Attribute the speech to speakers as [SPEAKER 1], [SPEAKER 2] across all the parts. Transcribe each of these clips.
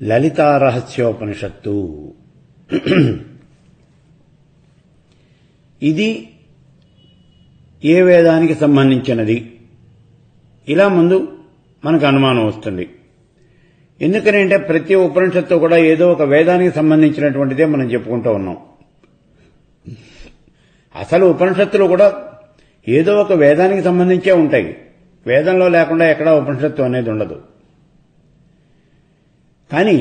[SPEAKER 1] లలితారహస్యోపనిషత్తు ఇది ఏ వేదానికి సంబంధించినది ఇలా ముందు మనకు అనుమానం వస్తుంది ఎందుకనంటే ప్రతి ఉపనిషత్తు కూడా ఏదో ఒక వేదానికి సంబంధించినటువంటిదే మనం చెప్పుకుంటూ ఉన్నాం అసలు ఉపనిషత్తులు కూడా ఏదో ఒక వేదానికి సంబంధించే ఉంటాయి వేదంలో లేకుండా ఎక్కడా ఉపనిషత్తు అనేది ఉండదు కానీ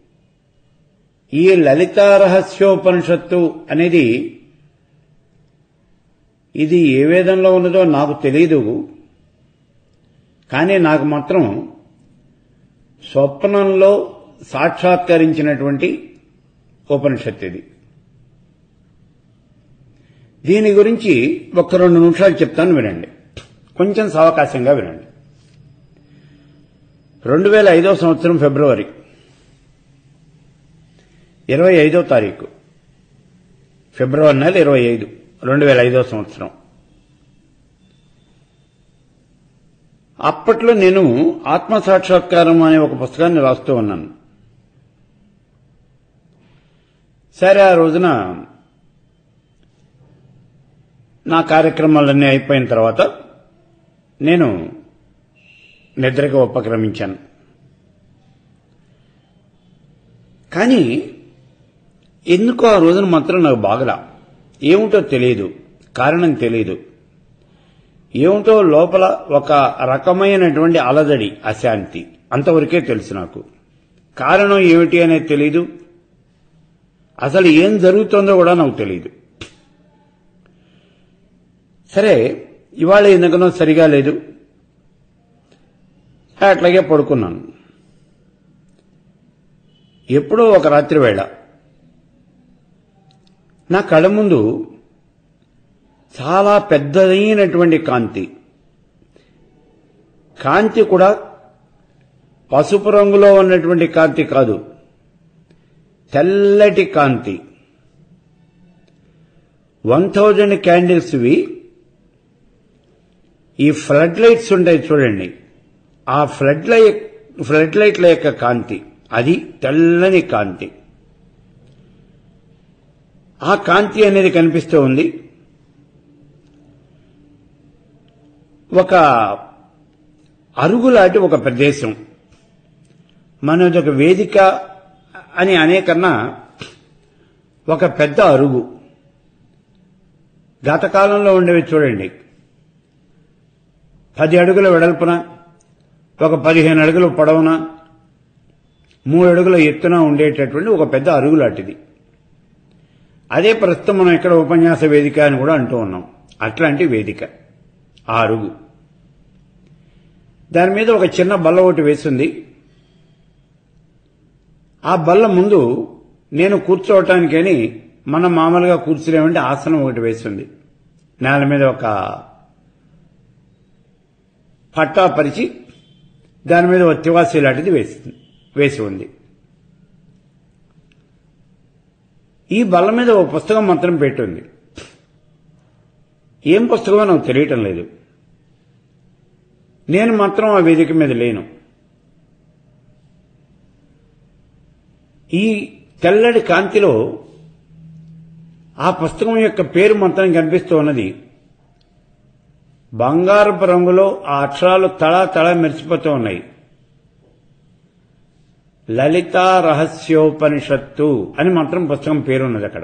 [SPEAKER 1] ఈ లలితారహస్యోపనిషత్తు అనేది ఇది ఏ వేదంలో ఉన్నదో నాకు తెలియదు కానీ నాకు మాత్రం స్వప్నంలో సాక్షాత్కరించినటువంటి ఉపనిషత్తు ఇది దీని గురించి ఒక్క రెండు నిమిషాలు చెప్తాను వినండి కొంచెం సావకాశంగా వినండి రెండు వేల ఐదో సంవత్సరం ఫిబ్రవరి ఇరవై ఐదో తారీఖు ఫిబ్రవరి నెల ఇరవై ఐదు రెండు వేల ఐదో సంవత్సరం అప్పట్లో నేను ఆత్మసాక్షాత్కారం అనే ఒక పుస్తకాన్ని రాస్తూ ఉన్నాను సరే ఆ రోజున నా కార్యక్రమాలన్నీ అయిపోయిన తర్వాత నేను నిద్రకు ఉపక్రమించాను కానీ ఎందుకో ఆ రోజున మాత్రం నాకు బాగలా ఏమిటో తెలియదు కారణం తెలియదు ఏమిటో లోపల ఒక రకమైనటువంటి అలజడి అశాంతి అంతవరకే తెలుసు నాకు కారణం ఏమిటి అనేది తెలియదు అసలు ఏం జరుగుతుందో కూడా నాకు తెలియదు సరే ఇవాళ ఎందుకనో సరిగా లేదు అట్లాగే పడుకున్నాను ఎప్పుడో ఒక రాత్రి వేళ నా కళ్ళ ముందు చాలా పెద్దదైనటువంటి కాంతి కాంతి కూడా పసుపు రంగులో ఉన్నటువంటి కాంతి కాదు తెల్లటి కాంతి వన్ థౌజండ్ క్యాండిల్స్వి ఈ ఫ్లడ్ లైట్స్ ఉంటాయి చూడండి ఆ ఫ్లడ్ లైట్ ఫ్లడ్ లైట్ల యొక్క కాంతి అది తెల్లని కాంతి ఆ కాంతి అనేది కనిపిస్తూ ఉంది ఒక అరుగులాంటి ఒక ప్రదేశం మనది ఒక వేదిక అని అనేకన్నా ఒక పెద్ద అరుగు గత కాలంలో ఉండేవి చూడండి పది అడుగుల వెడల్పున ఒక పదిహేను అడుగుల పొడవున మూడు అడుగుల ఎత్తున ఉండేటటువంటి ఒక పెద్ద అరుగు లాంటిది అదే ప్రస్తుతం మనం ఇక్కడ ఉపన్యాస వేదిక అని కూడా అంటూ ఉన్నాం అట్లాంటి వేదిక ఆ అరుగు దాని మీద ఒక చిన్న బల్ల ఒకటి వేసింది ఆ బల్ల ముందు నేను కూర్చోవటానికని మనం మామూలుగా కూర్చునేవంటే ఆసనం ఒకటి వేసింది నేల మీద ఒక పట్టా పరిచి దాని మీద ఒక తివాసి లాంటిది వేసి వేసి ఉంది ఈ బల్ల మీద ఒక పుస్తకం మాత్రం పెట్టుంది ఏం పుస్తకమో నాకు తెలియటం లేదు నేను మాత్రం ఆ వేదిక మీద లేను ఈ తెల్లటి కాంతిలో ఆ పుస్తకం యొక్క పేరు మొత్తం కనిపిస్తూ ఉన్నది బంగారపు రంగులో ఆ అక్షరాలు తళా తళ మెరిసిపోతూ ఉన్నాయి లలితా రహస్యోపనిషత్తు అని మాత్రం పుస్తకం పేరున్నది అక్కడ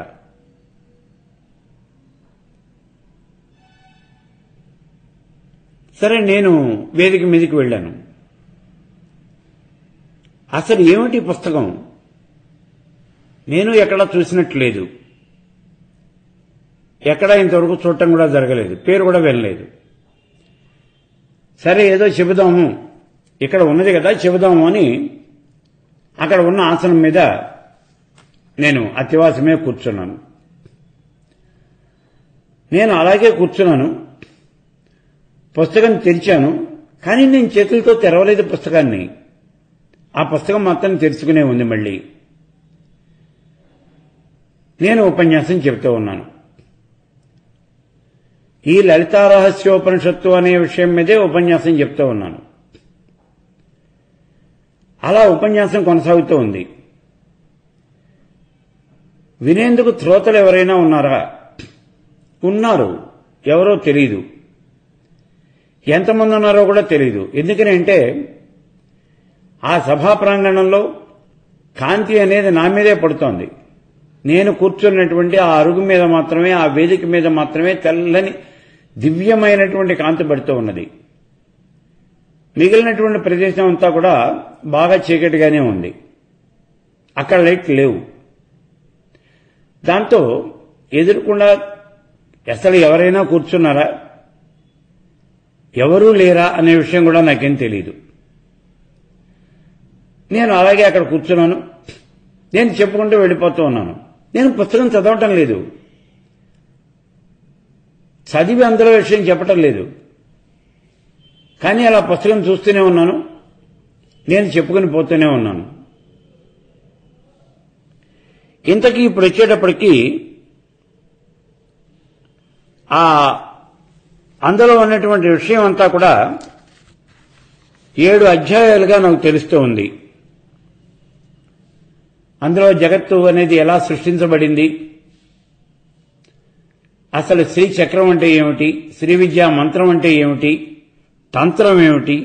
[SPEAKER 1] సరే నేను వేదిక మీదకి వెళ్ళాను అసలు ఏమిటి పుస్తకం నేను ఎక్కడా చూసినట్టు లేదు ఎక్కడా ఇంతవరకు చూడటం కూడా జరగలేదు పేరు కూడా వెళ్ళలేదు సరే ఏదో చెబుదాము ఇక్కడ ఉన్నది కదా చెబుదాము అని అక్కడ ఉన్న ఆసనం మీద నేను అత్యవాసమే కూర్చున్నాను నేను అలాగే కూర్చున్నాను పుస్తకం తెరిచాను కానీ నేను చేతులతో తెరవలేదు పుస్తకాన్ని ఆ పుస్తకం మాత్రం తెరుచుకునే ఉంది మళ్ళీ నేను ఉపన్యాసం చెబుతూ ఉన్నాను ఈ లలితారహస్యోపనిషత్తు అనే విషయం మీదే ఉపన్యాసం చెప్తూ ఉన్నాను అలా ఉపన్యాసం కొనసాగుతూ ఉంది వినేందుకు శ్రోతలు ఎవరైనా ఉన్నారా ఉన్నారు ఎవరో తెలియదు ఎంతమంది ఉన్నారో కూడా తెలియదు ఎందుకని అంటే ఆ సభా ప్రాంగణంలో కాంతి అనేది నా మీదే పడుతోంది నేను కూర్చున్నటువంటి ఆ అరుగు మీద మాత్రమే ఆ వేదిక మీద మాత్రమే తెల్లని దివ్యమైనటువంటి కాంతి పడుతూ ఉన్నది మిగిలినటువంటి ప్రదేశం అంతా కూడా బాగా చీకటిగానే ఉంది అక్కడ లైట్లు లేవు దాంతో ఎదురుకుండా అసలు ఎవరైనా కూర్చున్నారా ఎవరూ లేరా అనే విషయం కూడా నాకేం తెలియదు నేను అలాగే అక్కడ కూర్చున్నాను నేను చెప్పుకుంటూ వెళ్ళిపోతూ ఉన్నాను నేను పుస్తకం చదవటం లేదు చదివి అందులో విషయం చెప్పటం లేదు కానీ అలా పుస్తకం చూస్తూనే ఉన్నాను నేను చెప్పుకుని పోతూనే ఉన్నాను ఇంతకీ ఇప్పుడు వచ్చేటప్పటికి ఆ అందులో ఉన్నటువంటి విషయం అంతా కూడా ఏడు అధ్యాయాలుగా నాకు తెలుస్తూ ఉంది అందులో జగత్తు అనేది ఎలా సృష్టించబడింది అసలు శ్రీ చక్రం అంటే ఏమిటి శ్రీ విద్యా మంత్రం అంటే ఏమిటి తంత్రం ఏమిటి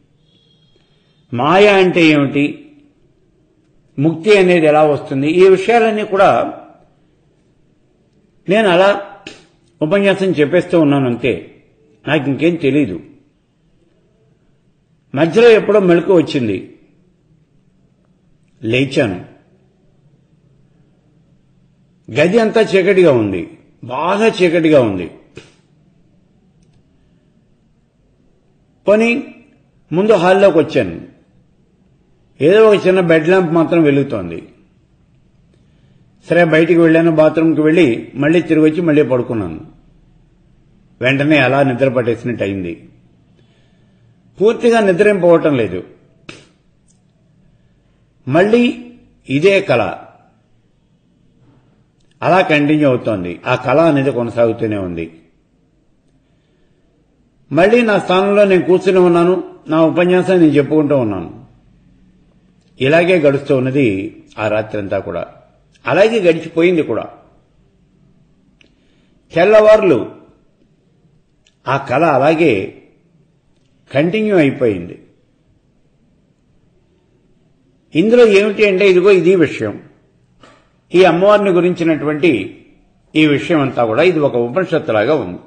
[SPEAKER 1] మాయ అంటే ఏమిటి ముక్తి అనేది ఎలా వస్తుంది ఈ విషయాలన్నీ కూడా నేను అలా ఉపన్యాసం చెప్పేస్తూ ఉన్నాను అంతే నాకు ఇంకేం తెలీదు మధ్యలో ఎప్పుడో మెలకు వచ్చింది లేచాను గది అంతా చీకటిగా ఉంది బాగా చీకటిగా ఉంది పోనీ ముందు హాల్లోకి వచ్చాను ఏదో ఒక చిన్న బెడ్ ల్యాంప్ మాత్రం వెలుగుతోంది సరే బయటికి వెళ్ళాను బాత్రూమ్కి వెళ్ళి మళ్ళీ తిరిగి వచ్చి మళ్ళీ పడుకున్నాను వెంటనే అలా నిద్ర పట్టేసినట్టు అయింది పూర్తిగా నిద్ర ఏం పోవటం లేదు మళ్ళీ ఇదే కళ అలా కంటిన్యూ అవుతోంది ఆ కళ అనేది కొనసాగుతూనే ఉంది మళ్ళీ నా స్థానంలో నేను కూర్చుని ఉన్నాను నా ఉపన్యాసం నేను చెప్పుకుంటూ ఉన్నాను ఇలాగే గడుస్తూ ఉన్నది ఆ రాత్రి అంతా కూడా అలాగే గడిచిపోయింది కూడా తెల్లవార్లు ఆ కళ అలాగే కంటిన్యూ అయిపోయింది ఇందులో ఏమిటి అంటే ఇదిగో ఇది విషయం ఈ అమ్మవారిని గురించినటువంటి ఈ విషయం అంతా కూడా ఇది ఒక ఉపనిషత్తులాగా ఉంది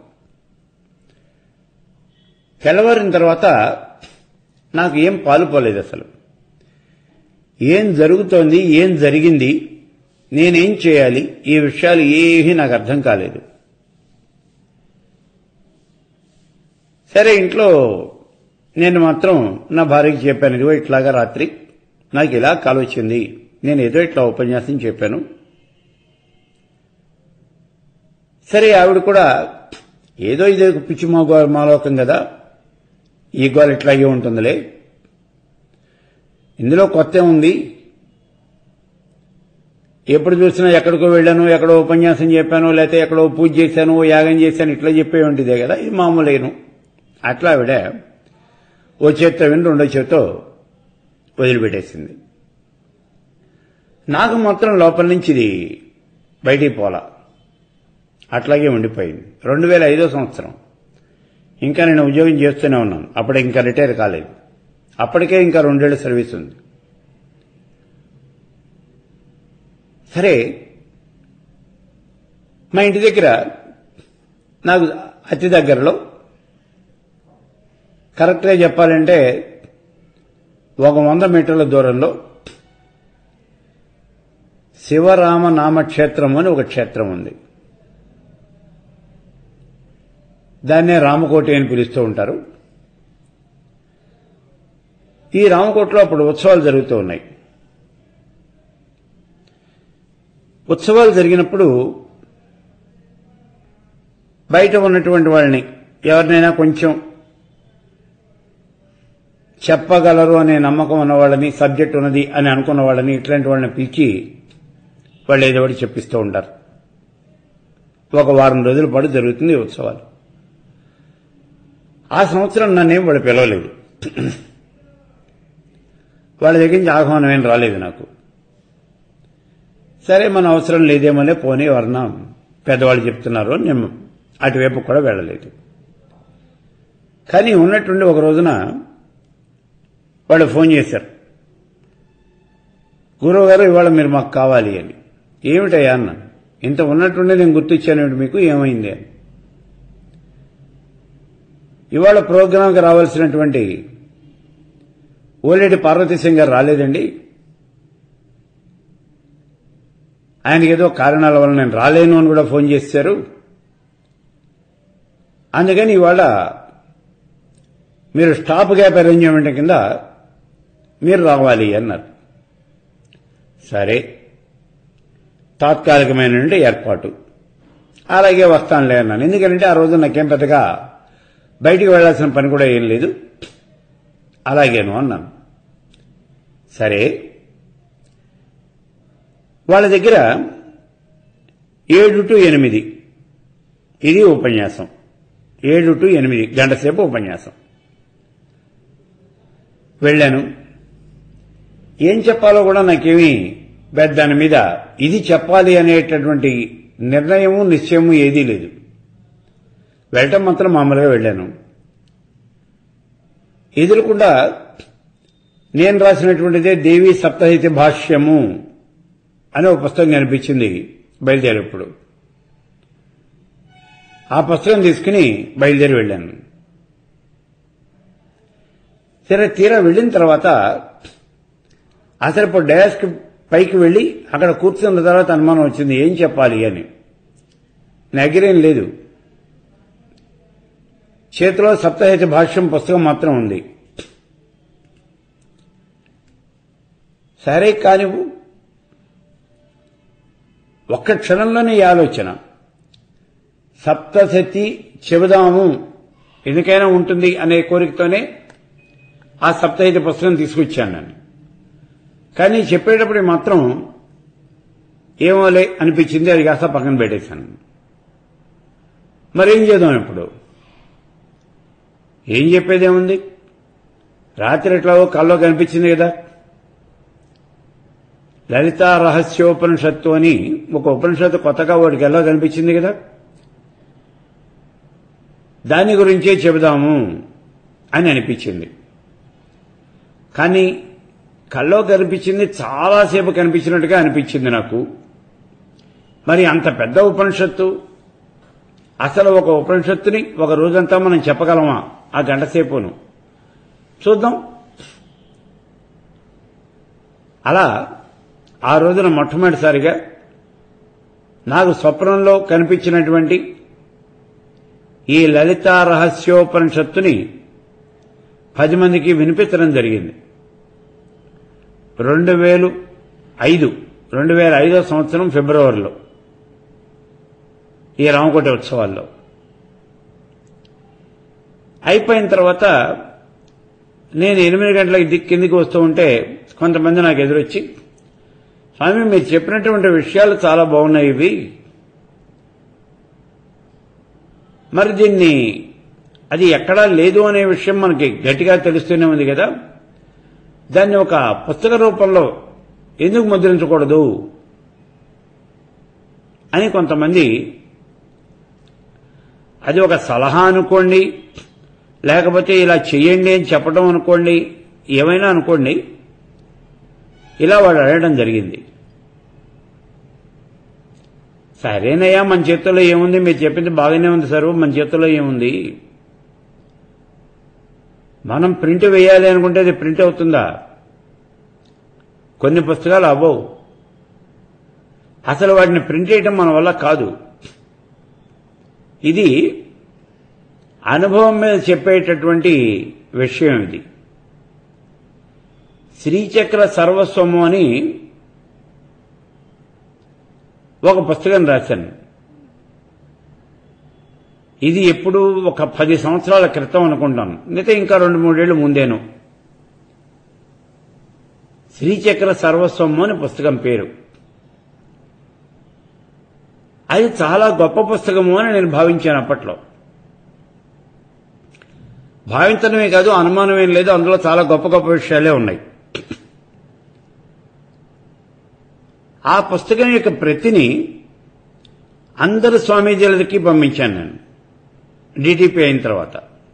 [SPEAKER 1] తెల్లవారిన తర్వాత నాకు ఏం పాలుపోలేదు అసలు ఏం జరుగుతోంది ఏం జరిగింది నేనేం చేయాలి ఈ విషయాలు ఏమీ నాకు అర్థం కాలేదు సరే ఇంట్లో నేను మాత్రం నా భార్యకి చెప్పాను ఇదిగో ఇట్లాగా రాత్రి నాకు ఇలా కాలు వచ్చింది నేను ఏదో ఇట్లా ఉపన్యాసం చెప్పాను సరే ఆవిడ కూడా ఏదో ఇదే పిచ్చి మాగో మాలోకం కదా ఈ గోల్ ఇట్లాగే ఉంటుందిలే ఇందులో కొత్త ఉంది ఎప్పుడు చూసినా ఎక్కడికో వెళ్ళాను ఎక్కడో ఉపన్యాసం చెప్పాను లేకపోతే ఎక్కడో పూజ చేశాను యాగం చేశాను ఇట్లా చెప్పే ఉంటుందే కదా ఇది మామూలేను అట్లా ఆవిడ ఓ చేత్తో విని రెండో చేత్తో వదిలిపెట్టేసింది నాకు మాత్రం లోపల నుంచి ఇది బయటికి పోలా అట్లాగే ఉండిపోయింది రెండు వేల ఐదో సంవత్సరం ఇంకా నేను ఉద్యోగం చేస్తూనే ఉన్నాను అప్పుడు ఇంకా రిటైర్ కాలేదు అప్పటికే ఇంకా రెండేళ్ల సర్వీస్ ఉంది సరే మా ఇంటి దగ్గర నాకు అతి దగ్గరలో కరెక్ట్గా చెప్పాలంటే ఒక వంద మీటర్ల దూరంలో శివరామ నామక్షేత్రం అని ఒక క్షేత్రం ఉంది దాన్నే రామకోటి అని పిలుస్తూ ఉంటారు ఈ రామకోటలో అప్పుడు ఉత్సవాలు జరుగుతూ ఉన్నాయి ఉత్సవాలు జరిగినప్పుడు బయట ఉన్నటువంటి వాళ్ళని ఎవరినైనా కొంచెం చెప్పగలరు అనే నమ్మకం ఉన్న వాళ్ళని సబ్జెక్ట్ ఉన్నది అని అనుకున్న వాళ్ళని ఇట్లాంటి వాళ్ళని పిలిచి వాళ్ళు ఏదో ఒకటి చెప్పిస్తూ ఉంటారు ఒక వారం రోజుల పాటు జరుగుతుంది ఈ ఉత్సవాలు ఆ సంవత్సరం నన్నేం వాడు పిలవలేదు వాళ్ళ దగ్గర నుంచి ఆహ్వానం ఏం రాలేదు నాకు సరే మన అవసరం లేదేమోలే పోనీ ఎవరన్నా పెద్దవాళ్ళు చెప్తున్నారు అని నేను అటువైపు కూడా వెళ్ళలేదు కానీ ఉన్నట్టుండి ఒక రోజున వాళ్ళు ఫోన్ చేశారు గురువు గారు ఇవాళ మీరు మాకు కావాలి అని ఏమిటయ్యా అన్న ఇంత ఉన్నట్టుండి నేను గుర్తిచ్చాను మీకు ఏమైంది అని ఇవాళ ప్రోగ్రాంకి రావాల్సినటువంటి ఓలేటి పార్వతీ సింగ్ గారు రాలేదండి ఆయనకి ఏదో కారణాల వల్ల నేను రాలేను అని కూడా ఫోన్ చేశారు అందుకని ఇవాళ మీరు స్టాప్ గ్యాప్ అరేంజ్మెంట్ కింద మీరు రావాలి అన్నారు సరే తాత్కాలికమైనటువంటి ఏర్పాటు అలాగే వస్తానులే అన్నాను ఎందుకంటే ఆ రోజు నాకేం పెద్దగా బయటికి వెళ్లాల్సిన పని కూడా ఏం లేదు అలాగేను అన్నాను సరే వాళ్ళ దగ్గర ఏడు టు ఎనిమిది ఇది ఉపన్యాసం ఏడు టు ఎనిమిది గంట సేపు ఉపన్యాసం వెళ్ళాను ఏం చెప్పాలో కూడా నాకేమీ పెద్ద దాని మీద ఇది చెప్పాలి అనేటటువంటి నిర్ణయము నిశ్చయము ఏదీ లేదు వెళ్ళటం మాత్రం మామూలుగా వెళ్ళాను ఎదురుకుండా నేను రాసినటువంటిదే దేవి సప్తహిత భాష్యము అనే ఒక పుస్తకం కనిపించింది బయలుదేరేప్పుడు ఆ పుస్తకం తీసుకుని బయలుదేరి వెళ్ళాను సరే తీరా వెళ్ళిన తర్వాత అసలు ఇప్పుడు డయాస్కి పైకి వెళ్ళి అక్కడ కూర్చున్న తర్వాత అనుమానం వచ్చింది ఏం చెప్పాలి అని నగిరేం లేదు చేతిలో సప్తహిత భాష్యం పుస్తకం మాత్రం ఉంది సరే కానివ్వు ఒక్క క్షణంలోనే ఈ ఆలోచన సప్తశతి చెబుదాము ఎందుకైనా ఉంటుంది అనే కోరికతోనే ఆ సప్తహిత పుస్తకం తీసుకొచ్చాను నేను కానీ చెప్పేటప్పుడు మాత్రం ఏమోలే అనిపించింది అది కాస్త పక్కన పెట్టేశాను మరేం చేద్దాం ఇప్పుడు ఏం చెప్పేదేముంది రాత్రి ఎట్లాగో కల్లో కనిపించింది కదా లలిత రహస్యోపనిషత్తు అని ఒక ఉపనిషత్తు కొత్తగా వాడికి ఎలా కనిపించింది కదా దాని గురించే చెబుదాము అని అనిపించింది కానీ కల్లో కనిపించింది చాలాసేపు కనిపించినట్టుగా అనిపించింది నాకు మరి అంత పెద్ద ఉపనిషత్తు అసలు ఒక ఉపనిషత్తుని ఒక రోజంతా మనం చెప్పగలమా ఆ గంట సేపును చూద్దాం అలా ఆ రోజున మొట్టమొదటిసారిగా నాకు స్వప్నంలో కనిపించినటువంటి ఈ లలిత రహస్యోపనిషత్తుని పది మందికి వినిపించడం జరిగింది రెండు వేలు ఐదు రెండు వేల ఐదో సంవత్సరం ఫిబ్రవరిలో ఈ రామకోట ఉత్సవాల్లో అయిపోయిన తర్వాత నేను ఎనిమిది గంటలకు దిక్కు కిందికి వస్తూ ఉంటే కొంతమంది నాకు ఎదురొచ్చి స్వామి మీరు చెప్పినటువంటి విషయాలు చాలా బాగున్నాయి ఇవి మరి దీన్ని అది ఎక్కడా లేదు అనే విషయం మనకి గట్టిగా తెలుస్తూనే ఉంది కదా దాన్ని ఒక పుస్తక రూపంలో ఎందుకు ముద్రించకూడదు అని కొంతమంది అది ఒక సలహా అనుకోండి లేకపోతే ఇలా చెయ్యండి అని చెప్పడం అనుకోండి ఏమైనా అనుకోండి ఇలా వాడు అడగడం జరిగింది సరేనయ్యా మన చేతుల్లో ఏముంది మీరు చెప్పింది బాగానే ఉంది సార్ మన చేతుల్లో ఏముంది మనం ప్రింట్ వేయాలి అనుకుంటే అది ప్రింట్ అవుతుందా కొన్ని పుస్తకాలు అవ్వవు అసలు వాటిని ప్రింట్ చేయటం మన వల్ల కాదు ఇది అనుభవం మీద చెప్పేటటువంటి విషయం ఇది శ్రీచక్ర సర్వస్వము అని ఒక పుస్తకం రాశాను ఇది ఎప్పుడు ఒక పది సంవత్సరాల క్రితం అనుకుంటాను మిగతా ఇంకా రెండు మూడేళ్లు ముందేను శ్రీచక్ర సర్వస్వము అని పుస్తకం పేరు అది చాలా గొప్ప పుస్తకము అని నేను భావించాను అప్పట్లో భావించడమే కాదు అనుమానం ఏం లేదు అందులో చాలా గొప్ప గొప్ప విషయాలే ఉన్నాయి ఆ పుస్తకం యొక్క ప్రతిని అందరు స్వామీజీలకి పంపించాను నేను డిటిపి అయిన తర్వాత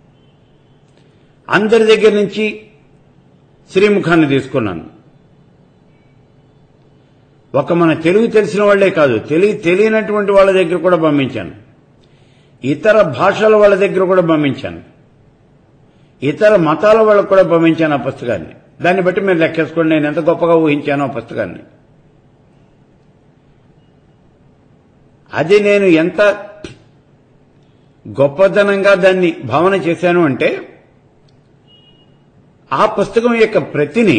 [SPEAKER 1] అందరి దగ్గర నుంచి శ్రీముఖాన్ని తీసుకున్నాను ఒక మన తెలుగు తెలిసిన వాళ్లే కాదు తెలుగు తెలియనటువంటి వాళ్ళ దగ్గర కూడా పంపించాను ఇతర భాషల వాళ్ళ దగ్గర కూడా పంపించాను ఇతర మతాల వాళ్ళకు కూడా పంపించాను ఆ పుస్తకాన్ని దాన్ని బట్టి మీరు లెక్కేసుకోండి నేను ఎంత గొప్పగా ఊహించాను ఆ పుస్తకాన్ని అది నేను ఎంత గొప్పదనంగా దాన్ని భావన చేశాను అంటే ఆ పుస్తకం యొక్క ప్రతిని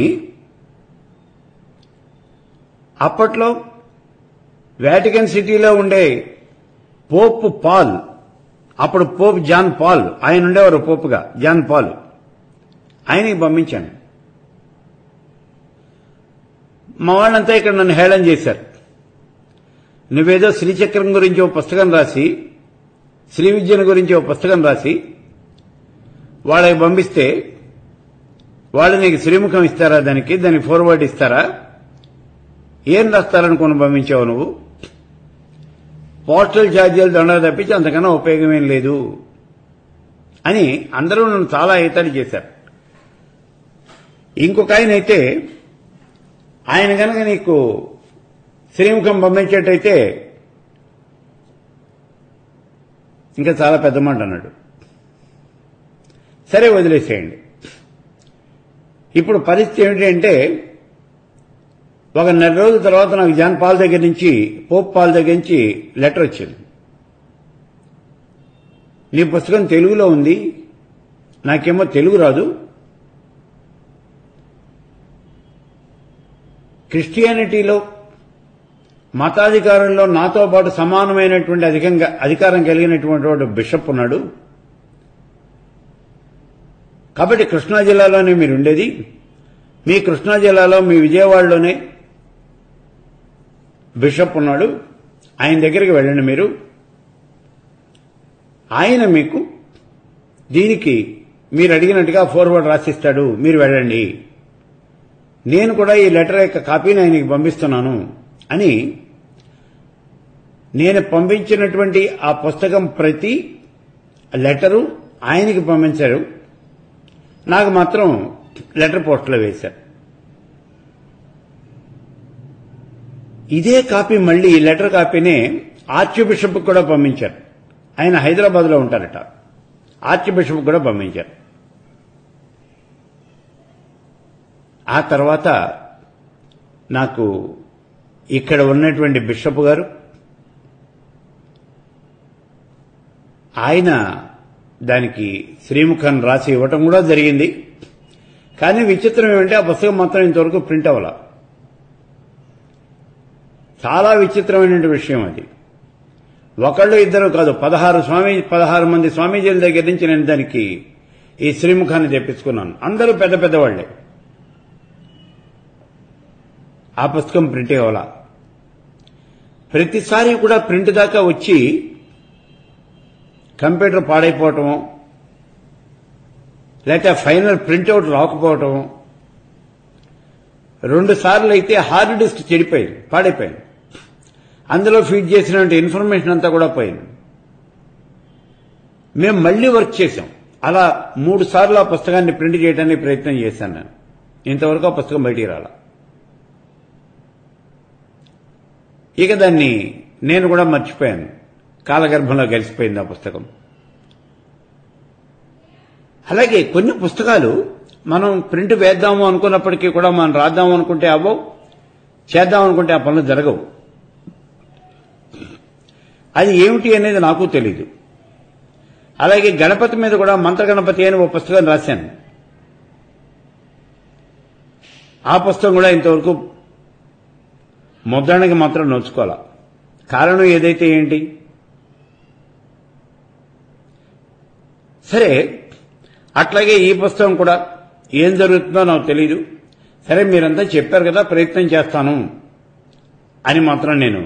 [SPEAKER 1] అప్పట్లో వాటికన్ సిటీలో ఉండే పోప్ పాల్ అప్పుడు పోప్ జాన్ పాల్ ఆయన ఉండేవారు పోపుగా జాన్ పాల్ ఆయనకి పంపించాను మా వాళ్ళంతా ఇక్కడ నన్ను హేళన చేశారు నువ్వేదో శ్రీచక్రం గురించి ఓ పుస్తకం రాసి శ్రీ విద్యను గురించి ఓ పుస్తకం రాసి వాళ్ళకి పంపిస్తే వాళ్ళు నీకు శ్రీముఖం ఇస్తారా దానికి దానికి ఫార్వర్డ్ ఇస్తారా ఏం రాస్తారనుకుని పంపించావు నువ్వు పోస్టల్ ఛార్జీలు దండ తప్పించి అంతకన్నా ఉపయోగమేం లేదు అని అందరూ నన్ను చాలా ఎత్తడి చేశారు ఇంకొక ఆయన అయితే ఆయన కనుక నీకు శ్రీముఖం పంపించేటైతే ఇంకా చాలా పెద్ద మాట అన్నాడు సరే వదిలేసేయండి ఇప్పుడు పరిస్థితి ఏమిటంటే ఒక నెల రోజుల తర్వాత నాకు జాన్ పాల్ దగ్గర నుంచి పోప్ పాల్ దగ్గర నుంచి లెటర్ వచ్చింది నీ పుస్తకం తెలుగులో ఉంది నాకేమో తెలుగు రాదు క్రిస్టియానిటీలో మతాధికారంలో నాతో పాటు సమానమైనటువంటి అధికంగా అధికారం కలిగినటువంటి వాడు బిషప్ ఉన్నాడు కాబట్టి కృష్ణా జిల్లాలోనే మీరు ఉండేది మీ కృష్ణా జిల్లాలో మీ విజయవాడలోనే బిషప్ ఉన్నాడు ఆయన దగ్గరికి వెళ్ళండి మీరు ఆయన మీకు దీనికి మీరు అడిగినట్టుగా ఫార్వర్డ్ రాసిస్తాడు మీరు వెళ్ళండి నేను కూడా ఈ లెటర్ యొక్క కాపీని ఆయనకి పంపిస్తున్నాను అని నేను పంపించినటువంటి ఆ పుస్తకం ప్రతి లెటరు ఆయనకి పంపించారు నాకు మాత్రం లెటర్ పోస్ట్లో వేశారు ఇదే కాపీ మళ్ళీ ఈ లెటర్ కాపీనే ఆర్చ్ బిషప్ కూడా పంపించారు ఆయన హైదరాబాద్లో ఉంటారట ఆర్చ్ బిషప్ కూడా పంపించారు ఆ తర్వాత నాకు ఇక్కడ ఉన్నటువంటి బిషప్ గారు ఆయన దానికి శ్రీముఖం రాసి ఇవ్వటం కూడా జరిగింది కానీ విచిత్రం ఏమంటే ఆ పుస్తకం మాత్రం ఇంతవరకు ప్రింట్ అవ్వాల చాలా విచిత్రమైనటువంటి విషయం అది ఒకళ్ళు ఇద్దరు కాదు పదహారు స్వామి పదహారు మంది స్వామీజీల దగ్గర నుంచి నేను దానికి ఈ శ్రీముఖాన్ని తెప్పించుకున్నాను అందరూ పెద్ద పెద్దవాళ్లే ఆ పుస్తకం ప్రింట్ అవ్వాల ప్రతిసారి కూడా ప్రింట్ దాకా వచ్చి కంప్యూటర్ పాడైపోవటం లేకపోతే ఫైనల్ ప్రింట్అవుట్ రాకపోవటం రెండు సార్లు అయితే హార్డ్ డిస్క్ చెడిపోయింది పాడైపోయింది అందులో ఫీడ్ చేసినటువంటి ఇన్ఫర్మేషన్ అంతా కూడా పోయింది మేము మళ్లీ వర్క్ చేశాం అలా మూడు సార్లు ఆ పుస్తకాన్ని ప్రింట్ చేయడానికి ప్రయత్నం చేశాను నేను ఇంతవరకు ఆ పుస్తకం బయటికి రాల ఇక దాన్ని నేను కూడా మర్చిపోయాను కాలగర్భంలో కలిసిపోయింది ఆ పుస్తకం అలాగే కొన్ని పుస్తకాలు మనం ప్రింట్ వేద్దాము అనుకున్నప్పటికీ కూడా మనం రాద్దాము అనుకుంటే అవ్వవు చేద్దాం అనుకుంటే ఆ పనులు జరగవు అది ఏమిటి అనేది నాకు తెలీదు అలాగే గణపతి మీద కూడా మంత్ర గణపతి అని ఒక పుస్తకం రాశాను ఆ పుస్తకం కూడా ఇంతవరకు ముద్రణకి మాత్రం నోచుకోవాలా కారణం ఏదైతే ఏంటి సరే అట్లాగే ఈ పుస్తకం కూడా ఏం జరుగుతుందో నాకు తెలీదు సరే మీరంతా చెప్పారు కదా ప్రయత్నం చేస్తాను అని మాత్రం నేను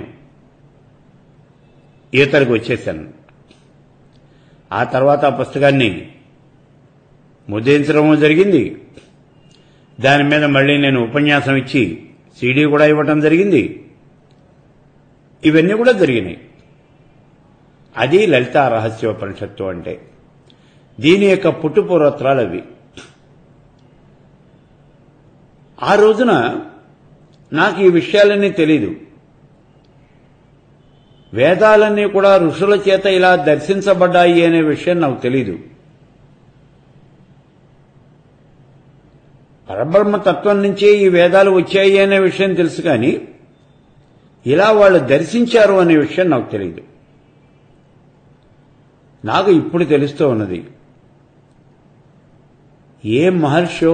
[SPEAKER 1] ఈతలకు వచ్చేసాను ఆ తర్వాత ఆ పుస్తకాన్ని ముద్రించడం జరిగింది దాని మీద మళ్ళీ నేను ఉపన్యాసం ఇచ్చి సీడీ కూడా ఇవ్వటం జరిగింది ఇవన్నీ కూడా జరిగినాయి అది లలిత రహస్యోపనిషత్తు అంటే దీని యొక్క పుట్టుపూర్వత్రాలు అవి ఆ రోజున నాకు ఈ విషయాలన్నీ తెలీదు వేదాలన్నీ కూడా ఋషుల చేత ఇలా దర్శించబడ్డాయి అనే విషయం నాకు తెలీదు పరబ్రహ్మ తత్వం నుంచే ఈ వేదాలు వచ్చాయి అనే విషయం తెలుసు కానీ ఇలా వాళ్ళు దర్శించారు అనే విషయం నాకు తెలియదు నాకు ఇప్పుడు తెలుస్తూ ఉన్నది ఏ మహర్షో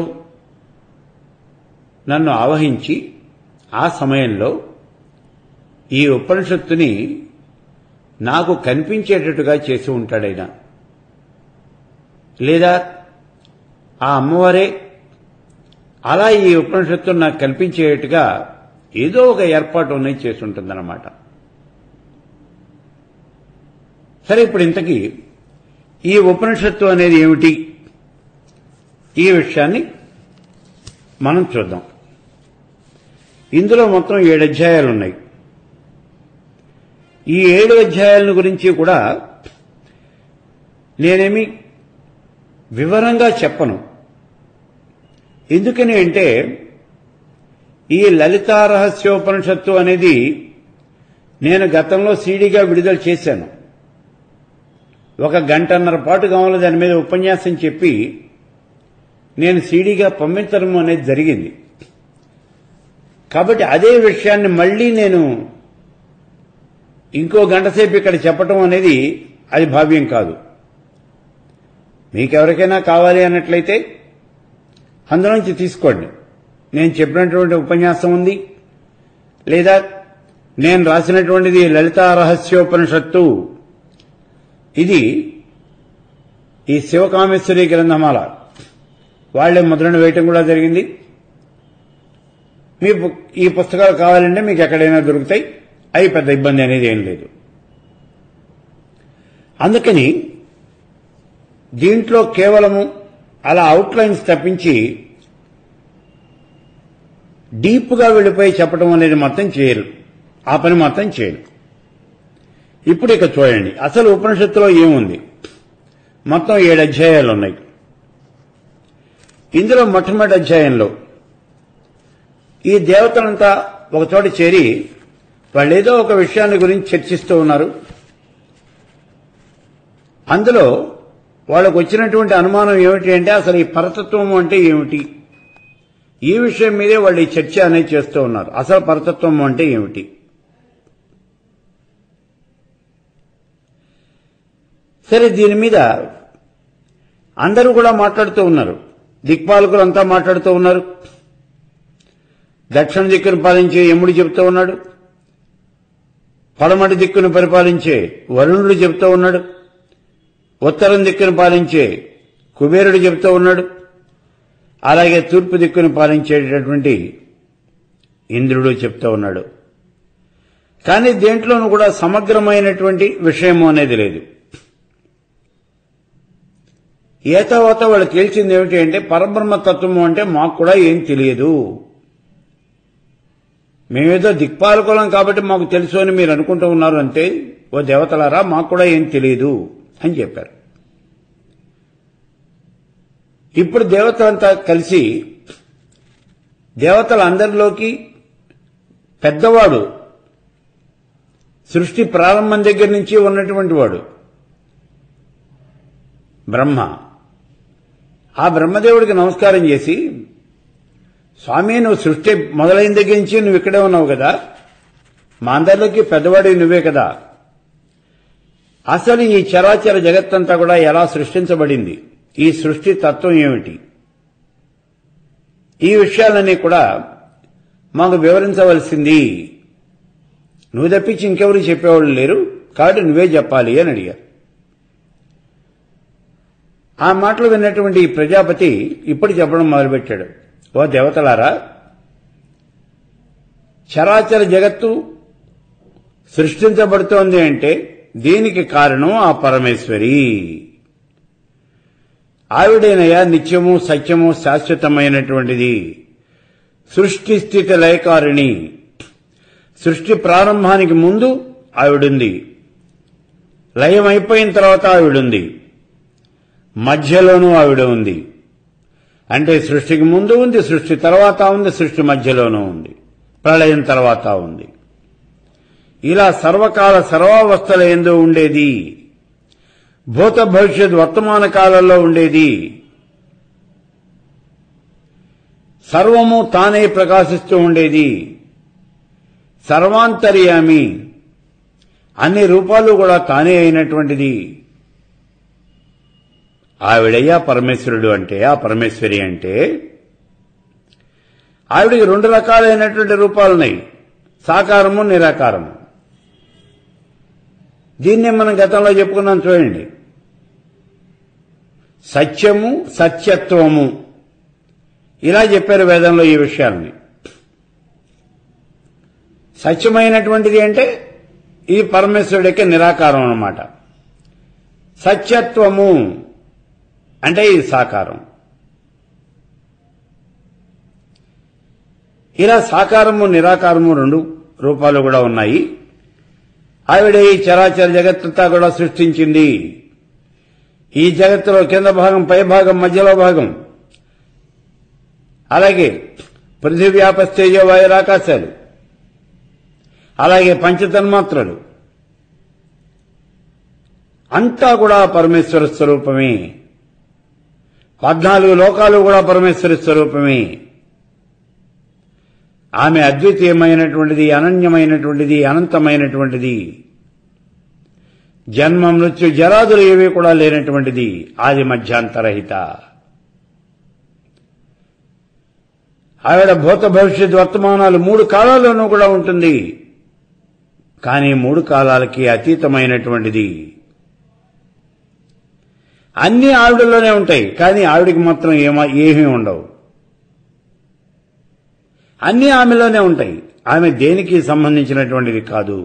[SPEAKER 1] నన్ను ఆవహించి ఆ సమయంలో ఈ ఉపనిషత్తుని నాకు కనిపించేటట్టుగా చేసి ఉంటాడైనా లేదా ఆ అమ్మవారే అలా ఈ ఉపనిషత్తును నాకు కల్పించేట్టుగా ఏదో ఒక ఏర్పాటు ఉన్నది చేసి ఉంటుందన్నమాట సరే ఇప్పుడు ఇంతకీ ఈ ఉపనిషత్తు అనేది ఏమిటి ఈ విషయాన్ని మనం చూద్దాం ఇందులో మొత్తం ఏడు అధ్యాయాలు ఉన్నాయి ఈ ఏడు అధ్యాయాలను గురించి కూడా నేనేమి వివరంగా చెప్పను ఎందుకని అంటే ఈ లలితా రహస్యోపనిషత్తు అనేది నేను గతంలో సీడీగా విడుదల చేశాను ఒక గంటన్నర పాటు కావాలి దాని మీద ఉపన్యాసం చెప్పి నేను సీడీగా పంపించడం అనేది జరిగింది కాబట్టి అదే విషయాన్ని మళ్ళీ నేను ఇంకో గంట సేపు ఇక్కడ చెప్పటం అనేది అది భావ్యం కాదు మీకెవరికైనా కావాలి అన్నట్లయితే అందులోంచి తీసుకోండి నేను చెప్పినటువంటి ఉపన్యాసం ఉంది లేదా నేను రాసినటువంటిది లలితా రహస్యోపనిషత్తు ఇది ఈ శివకామేశ్వరి గ్రంథమాల వాళ్లే ముద్రను వేయటం కూడా జరిగింది మీ పు- ఈ పుస్తకాలు కావాలంటే మీకు ఎక్కడైనా దొరుకుతాయి అవి పెద్ద ఇబ్బంది అనేది ఏం లేదు అందుకని దీంట్లో కేవలము అలా అవుట్లైన్స్ తప్పించి డీప్గా వెళ్ళిపోయి చెప్పడం అనేది మొత్తం చేయరు ఆ పని మొత్తం చేయరు ఇప్పుడు ఇక చూడండి అసలు ఉపనిషత్తులో ఏముంది మొత్తం ఏడు అధ్యాయాలు ఉన్నాయి ఇందులో మొట్టమొదటి అధ్యాయంలో ఈ దేవతలంతా ఒక చోట చేరి వాళ్ళు ఏదో ఒక విషయాన్ని గురించి చర్చిస్తూ ఉన్నారు అందులో వాళ్ళకు వచ్చినటువంటి అనుమానం ఏమిటి అంటే అసలు ఈ పరతత్వం అంటే ఏమిటి ఈ విషయం మీదే వాళ్ళు ఈ చర్చ అనేది చేస్తూ ఉన్నారు అసలు పరతత్వం అంటే ఏమిటి సరే దీని మీద అందరూ కూడా మాట్లాడుతూ ఉన్నారు దిక్పాలకులు అంతా మాట్లాడుతూ ఉన్నారు దక్షిణ దిక్కును పాలించే యముడు చెబుతూ ఉన్నాడు పడమటి దిక్కును పరిపాలించే వరుణుడు చెబుతూ ఉన్నాడు ఉత్తరం దిక్కును పాలించే కుబేరుడు చెబుతూ ఉన్నాడు అలాగే తూర్పు దిక్కును పాలించేటటువంటి ఇంద్రుడు చెప్తూ ఉన్నాడు కానీ దేంట్లోనూ కూడా సమగ్రమైనటువంటి విషయము అనేది లేదు ఏ తర్వాత వాళ్ళు తేల్చింది ఏమిటి అంటే పరబ్రహ్మ తత్వము అంటే మాకు కూడా ఏం తెలియదు మేమేదో దిక్పాలకులం కాబట్టి మాకు తెలుసు అని మీరు అనుకుంటూ ఉన్నారు అంటే ఓ దేవతలారా మాకు కూడా ఏం తెలియదు అని చెప్పారు ఇప్పుడు దేవతలంతా కలిసి దేవతలందరిలోకి పెద్దవాడు సృష్టి ప్రారంభం దగ్గర నుంచి ఉన్నటువంటి వాడు బ్రహ్మ ఆ బ్రహ్మదేవుడికి నమస్కారం చేసి స్వామి నువ్వు సృష్టి మొదలైన దగ్గర నుంచి నువ్వు ఇక్కడే ఉన్నావు కదా మా అందరిలోకి పెద్దవాడి నువ్వే కదా అసలు ఈ చరాచర జగత్తంతా కూడా ఎలా సృష్టించబడింది ఈ సృష్టి తత్వం ఏమిటి ఈ విషయాలన్నీ కూడా మాకు వివరించవలసింది నువ్వు తప్పించి ఇంకెవరు చెప్పేవాళ్ళు లేరు కాబట్టి నువ్వే చెప్పాలి అని అడిగారు ఆ మాటలు విన్నటువంటి ఈ ప్రజాపతి ఇప్పుడు చెప్పడం మొదలుపెట్టాడు ఓ దేవతలారా చరాచర జగత్తు సృష్టించబడుతోంది అంటే దీనికి కారణం ఆ పరమేశ్వరి ఆవిడేనయా నిత్యము సత్యము శాశ్వతమైనటువంటిది సృష్టి స్థితి లయకారిణి సృష్టి ప్రారంభానికి ముందు ఆవిడుంది లయం అయిపోయిన తర్వాత ఆవిడుంది మధ్యలోనూ ఆవిడ ఉంది అంటే సృష్టికి ముందు ఉంది సృష్టి తర్వాత ఉంది సృష్టి మధ్యలోనూ ఉంది ప్రళయం తర్వాత ఉంది ఇలా సర్వకాల సర్వావస్థల ఎందు ఉండేది భూత భవిష్యత్ వర్తమాన కాలంలో ఉండేది సర్వము తానే ప్రకాశిస్తూ ఉండేది సర్వాంతర్యామి అన్ని రూపాలు కూడా తానే అయినటువంటిది ఆవిడయ్యా పరమేశ్వరుడు అంటే ఆ పరమేశ్వరి అంటే ఆవిడికి రెండు రకాలైనటువంటి రూపాలున్నాయి సాకారము నిరాకారము దీన్నే మనం గతంలో చెప్పుకున్నాం చూడండి సత్యము సత్యత్వము ఇలా చెప్పారు వేదంలో ఈ విషయాల్ని సత్యమైనటువంటిది అంటే ఈ పరమేశ్వరుడికి నిరాకారం అన్నమాట సత్యత్వము అంటే ఇది సాకారం ఇలా సాకారము నిరాకారము రెండు రూపాలు కూడా ఉన్నాయి ఆవిడ ఈ చరాచర జగత్తంతా కూడా సృష్టించింది ఈ జగత్తులో కింద భాగం పై భాగం మధ్యలో భాగం అలాగే పృథివ్యాపస్తేజో వాయురాకాశాలు అలాగే పంచతన్మాత్రలు అంతా కూడా పరమేశ్వర స్వరూపమే పద్నాలుగు లోకాలు కూడా పరమేశ్వర స్వరూపమే ఆమె అద్వితీయమైనటువంటిది అనన్యమైనటువంటిది అనంతమైనటువంటిది జన్మ మృత్యు జరాదులు ఏవి కూడా లేనటువంటిది ఆది మధ్యాంతరహిత ఆవిడ భూత భవిష్యత్ వర్తమానాలు మూడు కాలాల్లోనూ కూడా ఉంటుంది కానీ మూడు కాలాలకి అతీతమైనటువంటిది అన్ని ఆవిడలోనే ఉంటాయి కానీ ఆవిడికి మాత్రం ఏమా ఏమీ ఉండవు అన్ని ఆమెలోనే ఉంటాయి ఆమె దేనికి సంబంధించినటువంటిది కాదు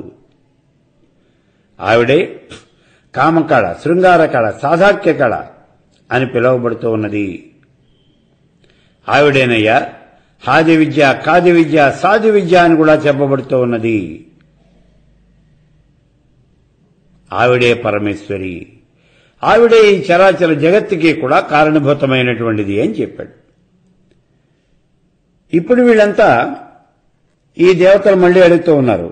[SPEAKER 1] ఆవిడే కామకళ శృంగార కళ సాధాక్య కళ అని పిలువబడుతూ ఉన్నది ఆవిడేనయ్యా హాది విద్య కాది విద్య సాధి విద్య అని కూడా చెప్పబడుతూ ఉన్నది ఆవిడే పరమేశ్వరి ఆవిడే ఈ చరాచర జగత్తుకి కూడా కారణభూతమైనటువంటిది అని చెప్పాడు ఇప్పుడు వీళ్ళంతా ఈ దేవతలు మళ్ళీ అడుగుతూ ఉన్నారు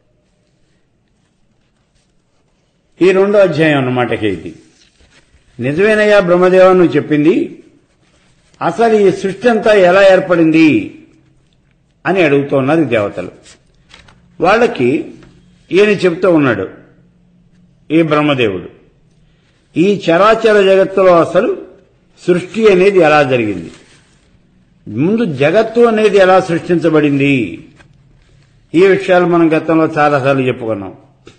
[SPEAKER 1] ఈ రెండో అధ్యాయం అన్నమాట ఇది నిజమేనయ్యా బ్రహ్మదేవ నువ్వు చెప్పింది అసలు ఈ సృష్టి అంతా ఎలా ఏర్పడింది అని అడుగుతూ ఉన్నారు ఈ దేవతలు వాళ్ళకి ఈయన చెప్తూ ఉన్నాడు ఈ బ్రహ్మదేవుడు ఈ చరాచర జగత్తులో అసలు సృష్టి అనేది ఎలా జరిగింది ముందు జగత్తు అనేది ఎలా సృష్టించబడింది ఈ విషయాలు మనం గతంలో చాలాసార్లు చెప్పుకున్నాం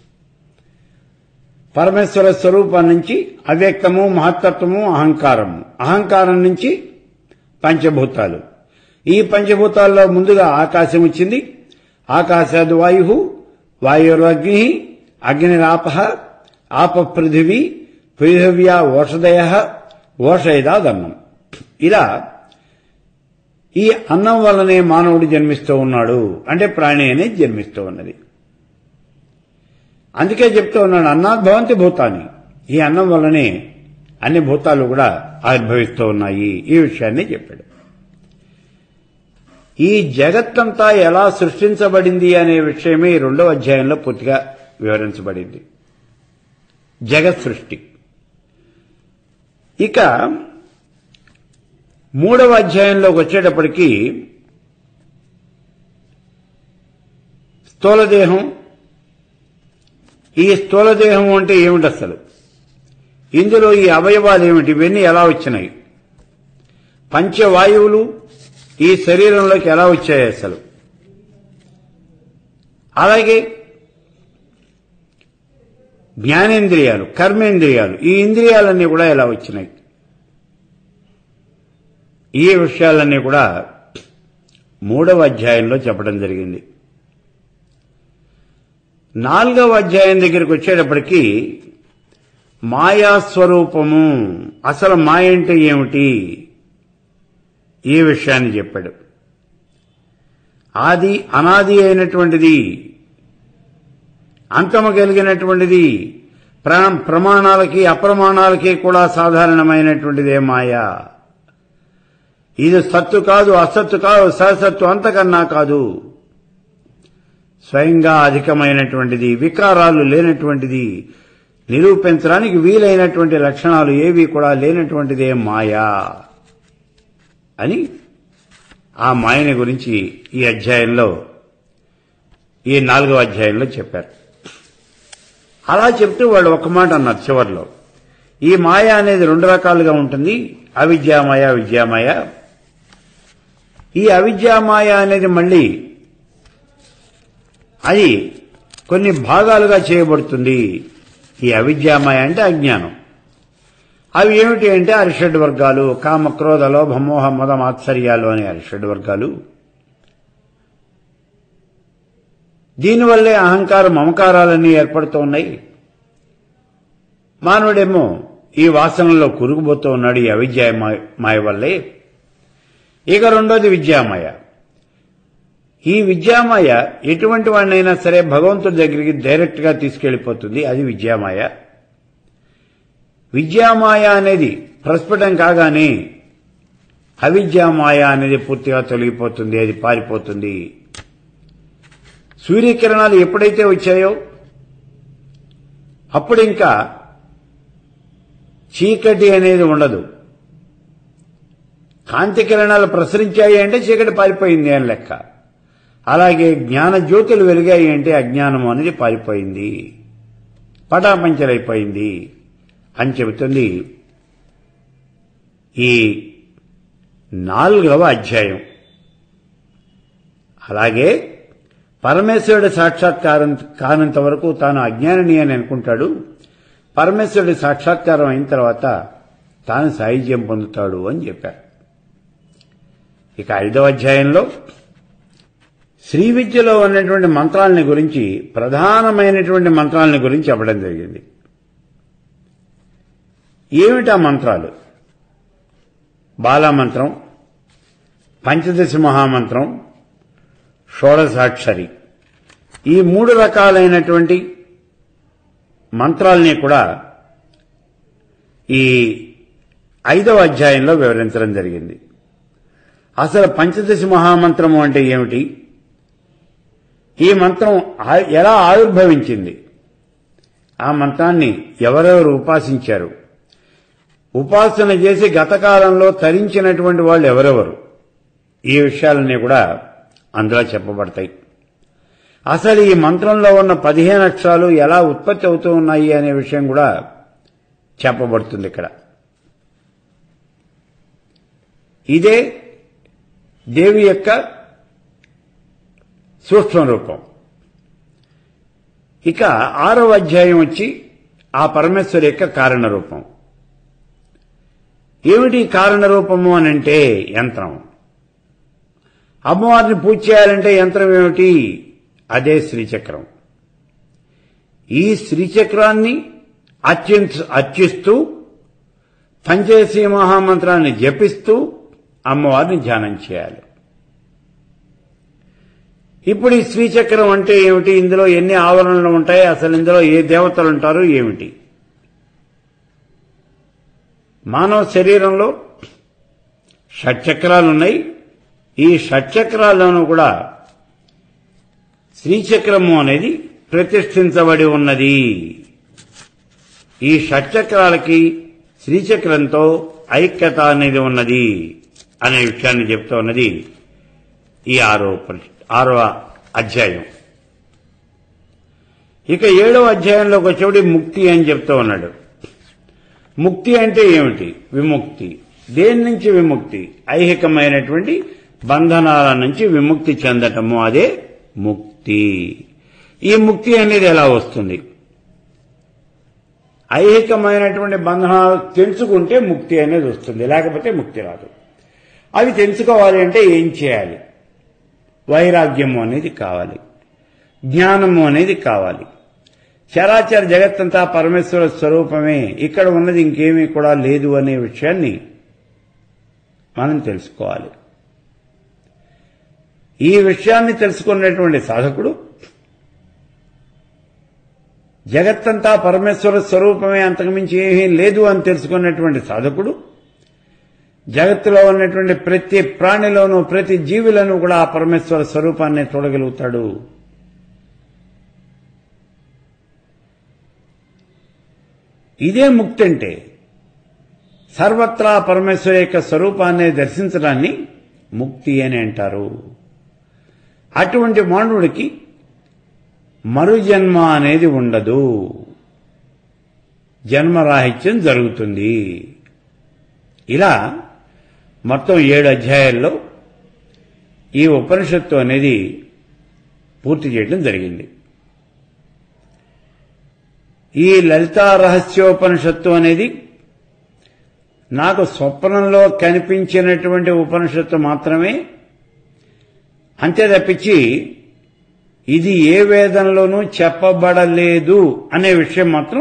[SPEAKER 1] పరమేశ్వర స్వరూపం నుంచి అవ్యక్తము మహత్తత్వము అహంకారము అహంకారం నుంచి పంచభూతాలు ఈ పంచభూతాల్లో ముందుగా ఆకాశం వచ్చింది ఆకాశాది వాయు వాయురగ్ని అగ్నిరాప ఆప పృథివీ పృథివ్యా ఓషదయ ఓషయదాదన్నం ఇలా ఈ అన్నం వల్లనే మానవుడు జన్మిస్తూ ఉన్నాడు అంటే ప్రాణి అనేది జన్మిస్తూ ఉన్నది అందుకే చెప్తూ ఉన్నాడు అన్నాద్భవంతి భూతాన్ని ఈ అన్నం వల్లనే అన్ని భూతాలు కూడా ఆవిర్భవిస్తూ ఉన్నాయి ఈ విషయాన్ని చెప్పాడు ఈ జగత్తంతా ఎలా సృష్టించబడింది అనే విషయమే ఈ రెండవ అధ్యాయంలో పూర్తిగా వివరించబడింది జగత్ సృష్టి ఇక మూడవ అధ్యాయంలోకి వచ్చేటప్పటికి స్థూలదేహం ఈ స్థూలదేహం అంటే ఏమిటి అసలు ఇందులో ఈ అవయవాలు ఏమిటి ఇవన్నీ ఎలా వచ్చినాయి పంచవాయువులు ఈ శరీరంలోకి ఎలా వచ్చాయి అసలు అలాగే జ్ఞానేంద్రియాలు కర్మేంద్రియాలు ఈ ఇంద్రియాలన్నీ కూడా ఎలా వచ్చినాయి ఈ విషయాలన్నీ కూడా మూడవ అధ్యాయంలో చెప్పడం జరిగింది నాలుగవ అధ్యాయం దగ్గరికి వచ్చేటప్పటికి మాయాస్వరూపము అసలు మాయ అంటే ఏమిటి ఈ విషయాన్ని చెప్పాడు ఆది అనాది అయినటువంటిది అంతము కలిగినటువంటిది ప్ర- ప్రమాణాలకి అప్రమాణాలకి కూడా సాధారణమైనటువంటిదే మాయా ఇది సత్తు కాదు అసత్తు కాదు సహసత్తు అంతకన్నా కాదు స్వయంగా అధికమైనటువంటిది వికారాలు లేనటువంటిది నిరూపించడానికి వీలైనటువంటి లక్షణాలు ఏవి కూడా లేనటువంటిదే మాయా అని ఆ మాయని గురించి ఈ అధ్యాయంలో ఈ నాలుగవ అధ్యాయంలో చెప్పారు అలా చెప్తూ వాళ్ళు ఒక మాట అన్నారు చివరిలో ఈ మాయ అనేది రెండు రకాలుగా ఉంటుంది అవిద్యామాయ విద్యామాయ ఈ అవిద్యామాయ అనేది మళ్ళీ అది కొన్ని భాగాలుగా చేయబడుతుంది ఈ అవిద్యామాయ అంటే అజ్ఞానం అవి ఏమిటి అంటే అరిషడ్ వర్గాలు కామ క్రోధ లోభ మోహ మద మాత్సర్యాలు అనే అరిషడ్ వర్గాలు దీనివల్లే అహంకారం మమకారాలన్నీ ఏర్పడుతూ ఉన్నాయి మానవుడేమో ఈ వాసనలో కురుగుపోతూ ఉన్నాడు ఈ అవిద్య మాయ వల్లే ఇక రెండోది విద్యామాయ ఈ విద్యామాయ ఎటువంటి వాడినైనా సరే భగవంతుడి దగ్గరికి డైరెక్ట్ గా తీసుకెళ్లిపోతుంది అది విద్యామాయ విద్యామాయ అనేది ప్రస్ఫుటం కాగానే అవిద్యామాయ అనేది పూర్తిగా తొలగిపోతుంది అది పారిపోతుంది సూర్యకిరణాలు ఎప్పుడైతే వచ్చాయో అప్పుడు ఇంకా చీకటి అనేది ఉండదు కాంతి కిరణాలు ప్రసరించాయి అంటే చీకటి పారిపోయింది అని లెక్క అలాగే జ్ఞాన జ్యోతులు వెలిగాయి అంటే అజ్ఞానం అనేది పారిపోయింది పటాపంచలైపోయింది అని చెబుతుంది ఈ నాలుగవ అధ్యాయం అలాగే పరమేశ్వరుడి సాక్షాత్కారం కానంత వరకు తాను అజ్ఞానిని అని అనుకుంటాడు పరమేశ్వరుడి సాక్షాత్కారం అయిన తర్వాత తాను సాహిత్యం పొందుతాడు అని చెప్పారు ఇక ఐదవ అధ్యాయంలో శ్రీ విద్యలో ఉన్నటువంటి మంత్రాలని గురించి ప్రధానమైనటువంటి మంత్రాలని గురించి చెప్పడం జరిగింది ఏమిటా మంత్రాలు బాలామంత్రం పంచదశ మహామంత్రం షోడసాక్షరి ఈ మూడు రకాలైనటువంటి మంత్రాలని కూడా ఈ ఐదవ అధ్యాయంలో వివరించడం జరిగింది అసలు పంచదశ మహామంత్రము అంటే ఏమిటి ఈ మంత్రం ఆ- ఎలా ఆవిర్భవించింది ఆ మంత్రాన్ని ఎవరెవరు ఉపాసించారు ఉపాసన చేసి గతకాలంలో తరించినటువంటి వాళ్ళు ఎవరెవరు ఈ విషయాలన్నీ కూడా అందులో చెప్పబడతాయి అసలు ఈ మంత్రంలో ఉన్న పదిహేను అక్షరాలు ఎలా ఉత్పత్తి అవుతూ ఉన్నాయి అనే విషయం కూడా చెప్పబడుతుంది ఇక్కడ ఇదే దేవి యొక్క సూక్ష్మ రూపం ఇక ఆరవ అధ్యాయం వచ్చి ఆ పరమేశ్వరి యొక్క కారణ రూపం ఏమిటి కారణ రూపము అని అంటే యంత్రం అమ్మవారిని పూజ చేయాలంటే యంత్రం ఏమిటి అదే శ్రీచక్రం ఈ శ్రీచక్రాన్ని అర్చించ అర్చిస్తూ పంచదశి మహామంత్రాన్ని జపిస్తూ అమ్మవారిని ధ్యానం చేయాలి ఇప్పుడు ఈ శ్రీచక్రం అంటే ఏమిటి ఇందులో ఎన్ని ఆవరణలు ఉంటాయి అసలు ఇందులో ఏ దేవతలు ఉంటారు ఏమిటి మానవ శరీరంలో షట్చక్రాలు ఉన్నాయి ఈ షట్చక్రాల్లోనూ కూడా శ్రీచక్రము అనేది ప్రతిష్ఠించబడి ఉన్నది ఈ షట్చక్రాలకి శ్రీచక్రంతో ఐక్యత అనేది ఉన్నది అనే విషయాన్ని చెప్తూ ఉన్నది ఈ ఆరో పరి- ఆరవ అధ్యాయం ఇక ఏడవ అధ్యాయంలోకి వచ్చేవాడి ముక్తి అని చెప్తూ ఉన్నాడు ముక్తి అంటే ఏమిటి విముక్తి దేని నుంచి విముక్తి ఐహికమైనటువంటి బంధనాల నుంచి విముక్తి చెందటము అదే ముక్తి ఈ ముక్తి అనేది ఎలా వస్తుంది ఐహికమైనటువంటి బంధనాలు తెంచుకుంటే ముక్తి అనేది వస్తుంది లేకపోతే ముక్తి రాదు అవి తెంచుకోవాలి అంటే ఏం చేయాలి వైరాగ్యము అనేది కావాలి జ్ఞానము అనేది కావాలి చరాచర జగత్తంతా పరమేశ్వర స్వరూపమే ఇక్కడ ఉన్నది ఇంకేమీ కూడా లేదు అనే విషయాన్ని మనం తెలుసుకోవాలి ఈ విషయాన్ని తెలుసుకున్నటువంటి సాధకుడు జగత్తంతా పరమేశ్వర స్వరూపమే అంతకుమించి ఏమీ లేదు అని తెలుసుకున్నటువంటి సాధకుడు జగత్తులో ఉన్నటువంటి ప్రతి ప్రాణిలోనూ ప్రతి జీవిలోనూ కూడా ఆ పరమేశ్వర స్వరూపాన్ని చూడగలుగుతాడు ఇదే ముక్తి అంటే సర్వత్రా పరమేశ్వర యొక్క స్వరూపాన్ని దర్శించడాన్ని ముక్తి అని అంటారు అటువంటి మానవుడికి మరు జన్మ అనేది ఉండదు జన్మరాహిత్యం జరుగుతుంది ఇలా మొత్తం ఏడు అధ్యాయాల్లో ఈ ఉపనిషత్తు అనేది పూర్తి చేయడం జరిగింది ఈ లలితా రహస్యోపనిషత్తు అనేది నాకు స్వప్నంలో కనిపించినటువంటి ఉపనిషత్తు మాత్రమే అంతే తప్పించి ఇది ఏ వేదంలోనూ చెప్పబడలేదు అనే విషయం మాత్రం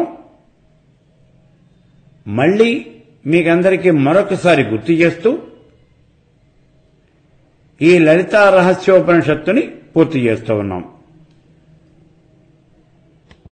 [SPEAKER 1] మళ్ళీ మీకందరికీ మరొకసారి గుర్తు చేస్తూ ఈ లలితా రహస్యోపనిషత్తుని పూర్తి చేస్తూ ఉన్నాం